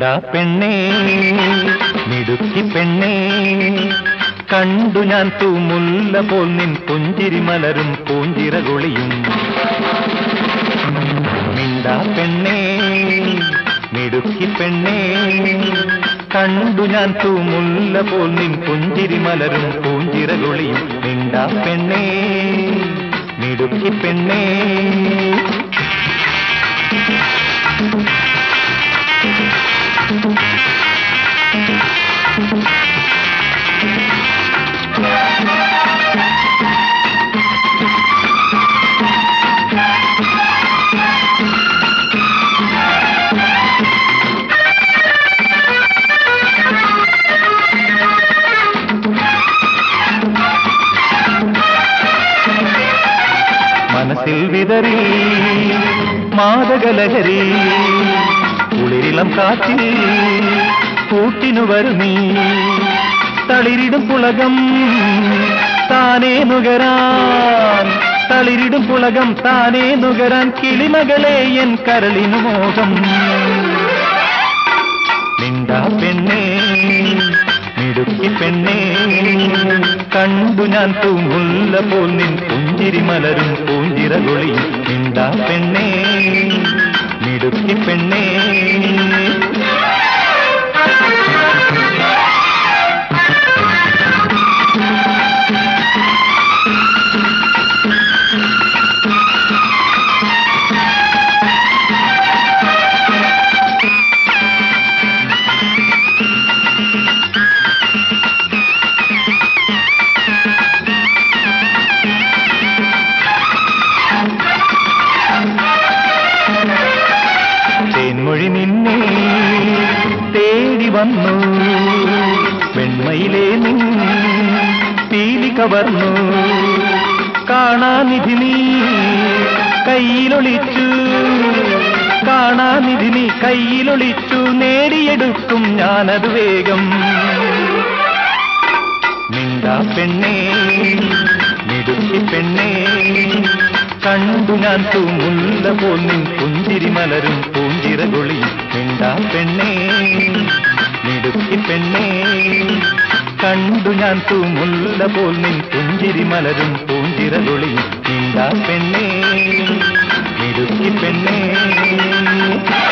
മിണ്ടാ പെണ്ണേ മിടുക്കി പെണ്ണേ കണ്ടു ഞാൻ തൂമുല്ല പോൽ നിൻ പുഞ്ചിരി മലരും പൂഞ്ചിറകൊളിയും മിണ്ടാ പെണ്ണേ മിടുക്കി പെണ്ണേ കണ്ടു ഞാൻ തൂമുല്ല പോൽ നിൻ പുഞ്ചിരി മലരും പൂഞ്ചിറകൊളിയും മിണ്ടാ പെണ്ണേ മിടുക്കി പെണ്ണേ മനസ്സിൽ വിതറി മാതകലഹരി കുളിരിളം കാറ്റിൽ കൂട്ടിനു വരുന്നീ തളിരിടും പുളകം താനേ നുകരാൻ തളിരിടും പുളകം താനേ നുകരാൻ കിളിമകളെ എൻ കരളിനു മോഹം മിണ്ടാ പെണ്ണേ മിടുക്കി പെണ്ണേ കണ്ടു ഞാൻ തൂമുല്ല പോൽ നിൻ പുഞ്ചിരി മലരും പൂഞ്ചിറകൊളിയും മിണ്ടാ പെണ്ണേ മിടുക്കി പെണ്ണേ തേൻമൊഴി നിന്നെ തേടി വന്നു വെണ്മയിലെ നിൻ പീലി കവർന്നു കാണാനിധി നീ കയ്യിലൊളിച്ചു കാണാനിധി നീ കയ്യിലൊളിച്ചു നേടിയെടുക്കും ഞാനത് വേഗം മിണ്ടാ പെണ്ണേ മിടുക്കി പെണ്ണേ കണ്ടു ഞാൻ തൂമുല്ല പോൽ നിൻ പുഞ്ചിരി മലരും പൂഞ്ചിറകൊളി മിണ്ടാ പെണ്ണേ മിടുക്കി പെണ്ണേ കണ്ടു ഞാൻ തൂമുല്ല പോൽ നിൻ പുഞ്ചിരി മലരും പൂഞ്ചിറകൊളി മിണ്ടാ പെണ്ണേ മിടുക്കി പെണ്ണേ